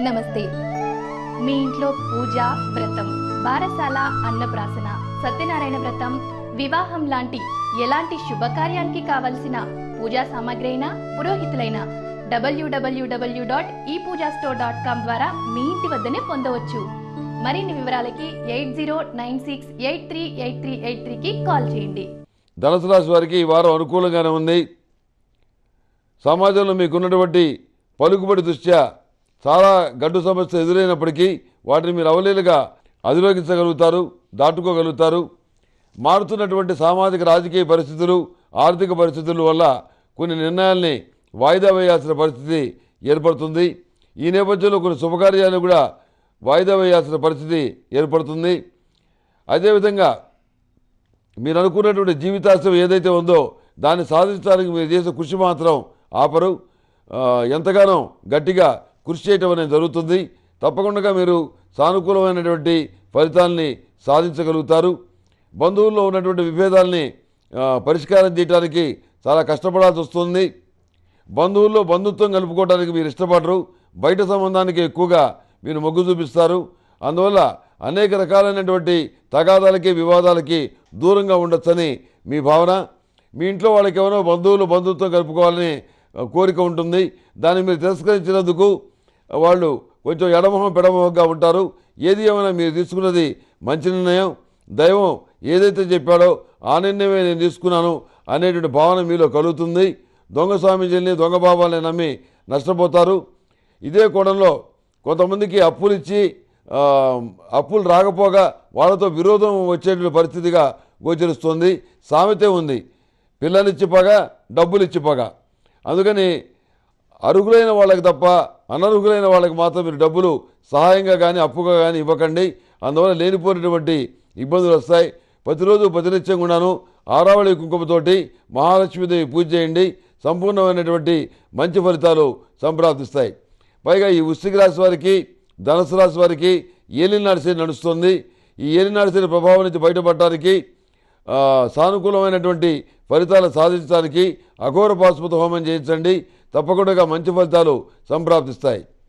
నమస్తే మీ ఇంట్లో పూజ వ్రతం బారసాల అన్నప్రాసన సత్యనారాయణ వ్రతం వివాహం లాంటి ఎలాంటి శుభకార్యానికి కావలసిన పూజా సామాగ్రి అయినా పురోహితులైన డబ్ల్యూడబ్ల్యూడబ్ల్యూ డాట్ ఈ పూజా స్టోర్ డాట్ కామ్ ద్వారా మీ ఇంటి వద్దనే పొందవచ్చు మరిన్ని వివరాలకి eight zero nine six eight three eight three eight త్రీకి కాల్ చేయండి ధనుసు రాశి వారికి ఈ వారం అనుకూలంగానే ఉంది సమాజంలో మీకున్నటువంటి పలుకుబడి దృష్ట్యా చాలా గడ్డు సమస్య ఎదురైనప్పటికీ వాటిని మీరు అవలీలుగా అధిరోగించగలుగుతారు దాటుకోగలుగుతారు మారుతున్నటువంటి సామాజిక రాజకీయ పరిస్థితులు ఆర్థిక పరిస్థితుల వల్ల కొన్ని నిర్ణయాల్ని వాయిదా వేయాల్సిన పరిస్థితి ఏర్పడుతుంది ఈ నేపథ్యంలో కొన్ని శుభకార్యాలు కూడా వాయిదా వేయాల్సిన పరిస్థితి ఏర్పడుతుంది అదేవిధంగా మీరు అనుకున్నటువంటి జీవితాశయం ఏదైతే ఉందో దాన్ని సాధించడానికి మీరు చేసే కృషి మాత్రం ఆపరు ఆ, ఎంతగానో గట్టిగా కృషి చేయటం అనేది జరుగుతుంది తప్పకుండా మీరు సానుకూలమైనటువంటి ఫలితాల్ని సాధించగలుగుతారు బంధువుల్లో ఉన్నటువంటి విభేదాల్ని ఆ, పరిష్కారం చేయడానికి చాలా కష్టపడాల్సి వస్తుంది బంధువుల్లో బంధుత్వం కలుపుకోవడానికి మీరు ఇష్టపడరు బయట సంబంధానికి ఎక్కువగా మీరు మొగ్గు చూపిస్తారు అందువల్ల అనేక రకాలైనటువంటి తగాదాలకి వివాదాలకి దూరంగా ఉండొచ్చని మీ భావన మీ ఇంట్లో వాళ్ళకి ఎవరో బంధువులు బంధుత్వం కలుపుకోవాలని ఆ, కోరిక ఉంటుంది దాన్ని మీరు తిరస్కరించినందుకు వాళ్ళు కొంచెం ఎడమొహం పెడమొహంగా ఉంటారు ఏది ఏమైనా మీరు తీసుకున్నది మంచి నిర్ణయం దైవం ఏదైతే చెప్పాడో ఆ నిర్ణయమే నేను తీసుకున్నాను అనేటువంటి భావన మీలో కలుగుతుంది దొంగ స్వామీజీల్ని దొంగ బాబాల్ని నమ్మి నష్టపోతారు ఇదే కోణంలో కొంతమందికి అప్పులు ఇచ్చి ఆ, అప్పులు రాకపోగా వాళ్ళతో విరోధం వచ్చేటువంటి పరిస్థితిగా గోచరిస్తుంది సామెతే ఉంది పిల్లలిచ్చి పగ డబ్బులు ఇచ్చి పగ అందుకని అర్హులైన వాళ్ళకి తప్ప అనర్హులైన వాళ్ళకి మాత్రం మీరు డబ్బులు సహాయంగా కానీ అప్పుగా కానీ ఇవ్వకండి అందువల్ల లేనిపోయినటువంటి ఇబ్బందులు వస్తాయి ప్రతిరోజు ప్రతినిత్యం కూడాను ఆరావళి కుంకుమతోటి మహాలక్ష్మీదేవి పూజ చేయండి సంపూర్ణమైనటువంటి మంచి ఫలితాలు సంప్రాప్తిస్తాయి పైగా ఈ వృశ్చిక రాశి వారికి ధనుసు రాశి వారికి ఏలినాడు శని నడుస్తుంది ఈ ఏలినాడు శని ప్రభావం నుంచి బయటపడటానికి ఆ, సానుకూలమైనటువంటి ఫలితాలు సాధించడానికి అఘోర పాశుపత హోమం చేయించండి తప్పకుండా మంచి ఫలితాలు సంప్రాప్తిస్తాయి